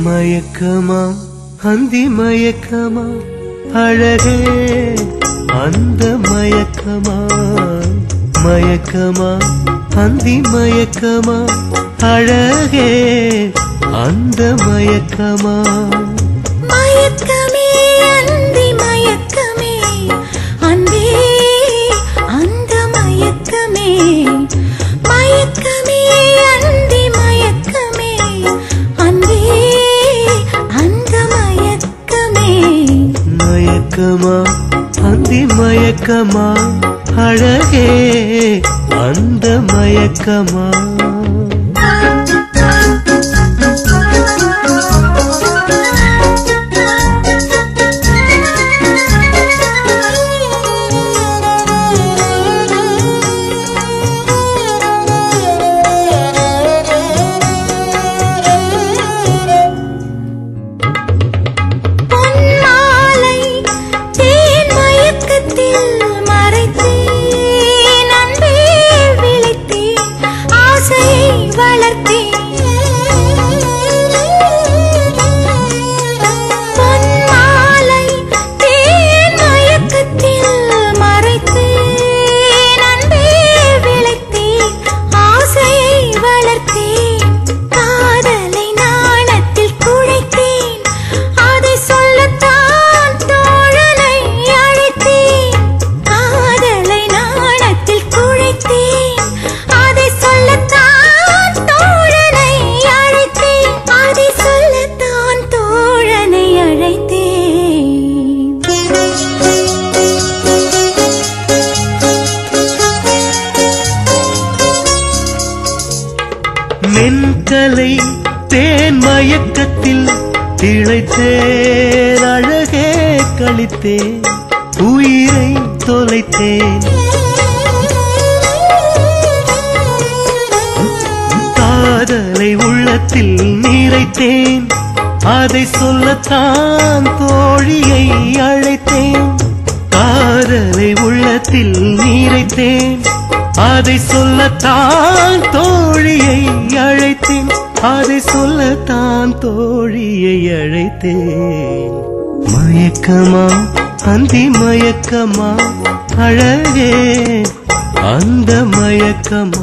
மயக்கமா அந்தி மயக்கமா அழகே அந்த மயக்கமா மயக்கமா அந்தி மயக்கமா அழகே அந்த மயக்கமா மயக்கமே அந்தி மயக்கமே அன்பே அந்த மயக்கமே மயக்கமே அந்தி மயக்கமே அன்பே அந்த மயக்கமே மயக்கமா அந்தி மயக்கமா அழகே அந்த மயக்கமா பொன்மாலை தேன் மயக்கத்தில் மறைத்தேன் அன்பே விழித்தேன் ஆசையை வளர்த்தேன் பொன்மாலை தேன் மயக்கத்தில் மறைத்தேன் அன்பே விழித்தேன் ஆசையை வளர்த்தேன் காதலை நாணத்தில் குழைத்தேன் அதை சொல்லத்தான் தோழனை அழைத்தேன் காதலை நாணத்தில் குழைத்தேன் அதை சொல்லத்தான் தோழனை அழைத்தேன் அதை சொல்லத்தான் தோழனை அழைத்தேன் மென்கலை தேன் மயக்கத்தில் திளைத்தேன் அழகே கழித்தேன் உயிரை தொலைத்தேன் காதலை உள்ளத்தில் நிறைத்தேன் அதை சொல்லத்தான் தோழியை அழைத்தேன் காதலை உள்ளத்தில் நிறைத்தேன் அதை சொல்லத்தான் தோழியை அழைத்தேன் அதை சொல்லத்தான் தோழியை அழைத்தேன் மயக்கமா அந்தி மயக்கமா அழகே அந்த மயக்கமா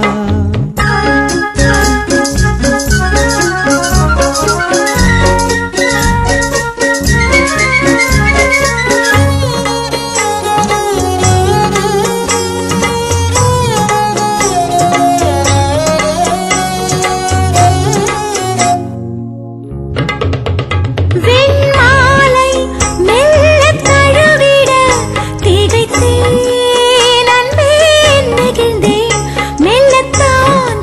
வெண்மாலை மெல்லத் தழுவிட திகைத்தேன் அன்பே நெகிழ்ந்தேன் மெல்லத்தான்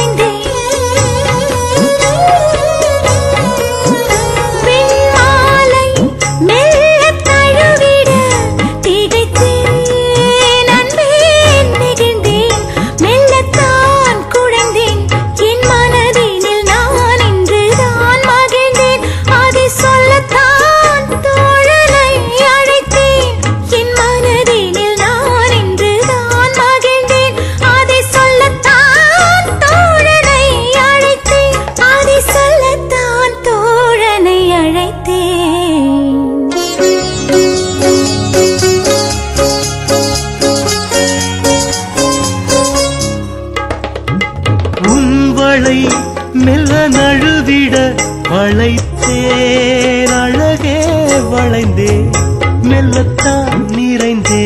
குழைந்தேன் வெண்மாலை மெல்லத் தழுவிட திகைத்தேன் அன்பே நெகிழ்ந்தேன் மெல்லத்தான் குழைந்தேன் என் மனதினில் நான் இன்றுதான் மகிழ்ந்தேன் அதை சொல்லத்தான் தோழனை அழைத்தேன் என் மனதினில் நான் இன்றுதான் மகிழ்ந்தேன் அதை சொல்லத்தான் தோழனை அழைத்தேன் அதை சொல்லத்தான் தோழனை அழைத்தேன் உன்வளை மெல்ல நழுவிட வளைத்தேன் அழகே வளைந்தே மெல்லத்தான் நிறைந்தே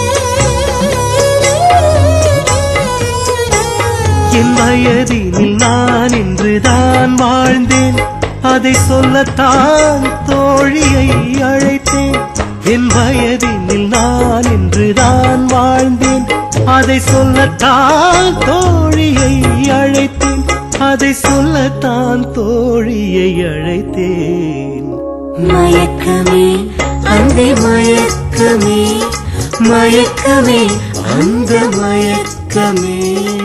என் வயதினில் நான் இன்றுதான் வாழ்ந்தேன் அதை சொல்லத்தான் தோழியை அழைத்தேன் என் வயதினில் நான் இன்றுதான் வாழ்ந்தேன் அதை சொல்லத்தான் தோழியை அழைத்தேன் அதை சொல்லத்தான் தோழியை அழைத்தேன் மயக்கமே அந்த மயக்கமே மயக்கமே அந்த மயக்கமே